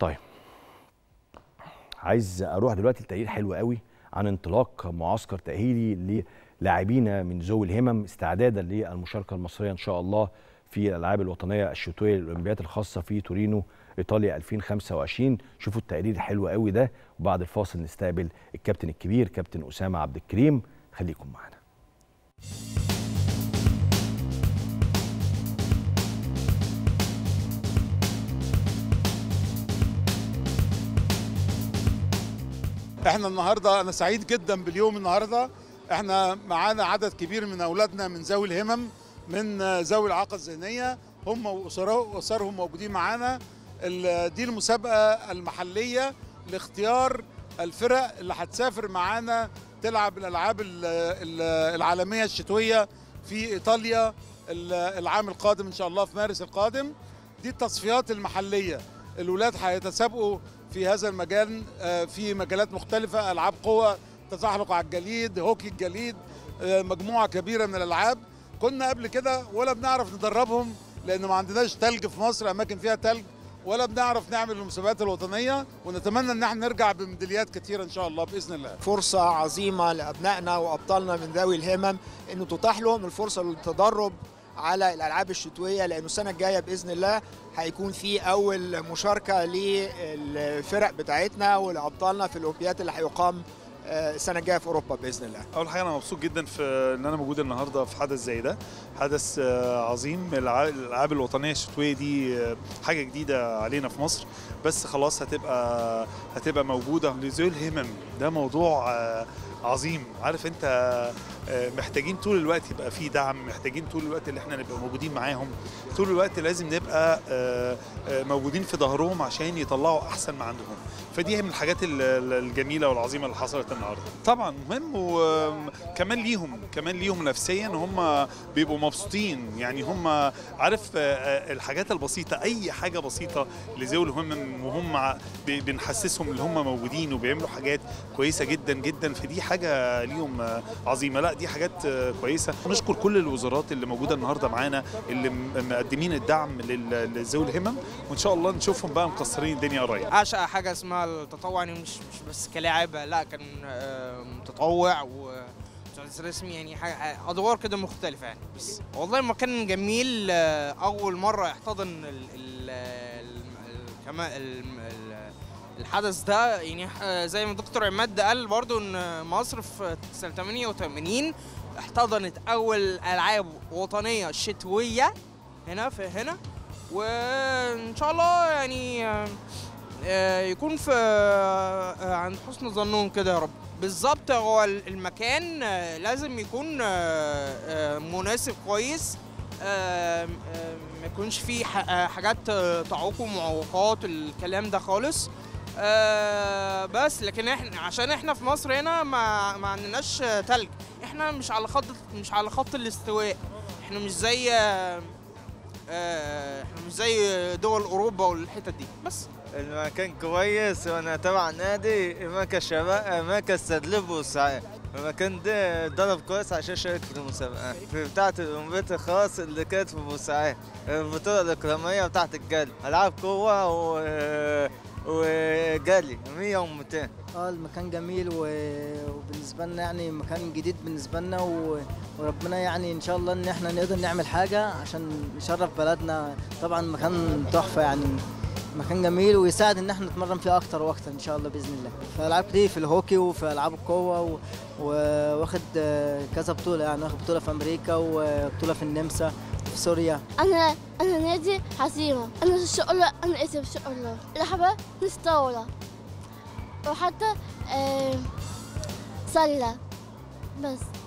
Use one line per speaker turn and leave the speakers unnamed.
طيب عايز اروح دلوقتي لتقرير حلو قوي عن انطلاق معسكر تاهيلي للاعبين من ذوي الهمم استعدادا للمشاركه المصريه ان شاء الله في الالعاب الوطنيه الشتويه للاولمبياد الخاصه في تورينو ايطاليا 2025 شوفوا التقرير الحلو قوي ده وبعد الفاصل نستقبل الكابتن الكبير كابتن اسامه عبد الكريم خليكم معانا
احنا النهارده انا سعيد جدا باليوم النهارده احنا معانا عدد كبير من اولادنا من ذوي الهمم من ذوي الاعاقه الذهنيه هم واسرهم موجودين معانا دي المسابقه المحليه لاختيار الفرق اللي هتسافر معانا تلعب الالعاب العالميه الشتويه في ايطاليا العام القادم ان شاء الله في مارس القادم دي التصفيات المحليه الولاد هيتسابقوا في هذا المجال في مجالات مختلفة ألعاب قوة تزحلق على الجليد هوكي الجليد مجموعة كبيرة من الألعاب كنا قبل كده ولا بنعرف ندربهم لأن ما عندناش تلج في مصر أماكن فيها تلج ولا بنعرف نعمل المسابقات الوطنيه ونتمنى ان احنا نرجع بميداليات كثيره ان شاء الله باذن الله.
فرصه عظيمه لابنائنا وابطالنا من ذوي الهمم انه تتاح لهم الفرصه للتدرب على الالعاب الشتويه لانه السنه الجايه باذن الله هيكون في اول مشاركه للفرق بتاعتنا ولابطالنا في الاولمبياد اللي هيقام السنه الجايه في اوروبا باذن الله.
اول حاجه انا مبسوط جدا في ان انا موجود النهارده في حدث زي ده، حدث عظيم الالعاب الوطنيه الشتويه دي حاجه جديده علينا في مصر بس خلاص هتبقى هتبقى موجوده لذوي الهمم ده موضوع عظيم عارف انت محتاجين طول الوقت يبقى في دعم محتاجين طول الوقت اللي احنا نبقى موجودين معاهم طول الوقت لازم نبقى موجودين في ظهرهم عشان يطلعوا احسن ما عندهم فدي من الحاجات الجميله والعظيمه اللي حصلت النهارده طبعا مهم وكمان ليهم كمان ليهم نفسيا هم بيبقوا مبسوطين يعني هم عارف الحاجات البسيطه اي حاجه بسيطه لذوي الهمم وهم بنحسسهم ان هم موجودين وبيعملوا حاجات كويسه جدا جدا فدي حاجه ليهم عظيمه لا دي حاجات كويسه نشكر كل الوزارات اللي موجوده النهارده معانا اللي مقدمين الدعم لذوي الهمم وان شاء الله نشوفهم بقى مكسرين الدنيا قريب
اعشق حاجه اسمها التطوع يعني مش مش بس كلاعب لا كان متطوع و رسمي يعني حاجة ادوار كده مختلفه يعني بس والله المكان جميل اول مره يحتضن ال ال كمان الحدث ده يعني زي ما الدكتور عماد قال برضو ان مصر في سنه 88 احتضنت اول العاب وطنيه شتويه هنا في هنا وان شاء الله يعني يكون في عند حسن ظنهم كده يا رب بالظبط هو المكان لازم يكون مناسب كويس ما يكونش فيه حاجات تعوق ومعوقات الكلام ده خالص آه بس لكن احنا عشان احنا في مصر هنا ما ما عندناش تلج احنا مش على خط مش على خط الاستواء احنا مش زي آه احنا مش زي دول اوروبا والحتت دي بس
المكان كويس وانا تبع نادي مركز شباب مركز تدريب وسعي المكان ده ضرب كويس عشان شارك في المسابقات في بتاعة الأولمبياد الخاص اللي كانت في بورسعيد البطولة الإكرامية بتاعة الجري ألعاب قوة و وجري 100 و200
اه المكان جميل و... وبالنسبه لنا يعني مكان جديد بالنسبه لنا و... وربنا يعني ان شاء الله ان احنا نقدر نعمل حاجه عشان نشرف بلدنا طبعا مكان تحفه يعني مكان جميل ويساعد ان احنا نتمرن فيه اكتر واكتر ان شاء الله باذن الله في العاب كتير في الهوكي وفي العاب القوه و... واخد كذا بطوله يعني واخد بطوله في امريكا وبطوله في النمسا في سوريا
انا انا نادي حزيمه انا شقلة انا اسم شقلة لعبه نستولة وحتى آه سله بس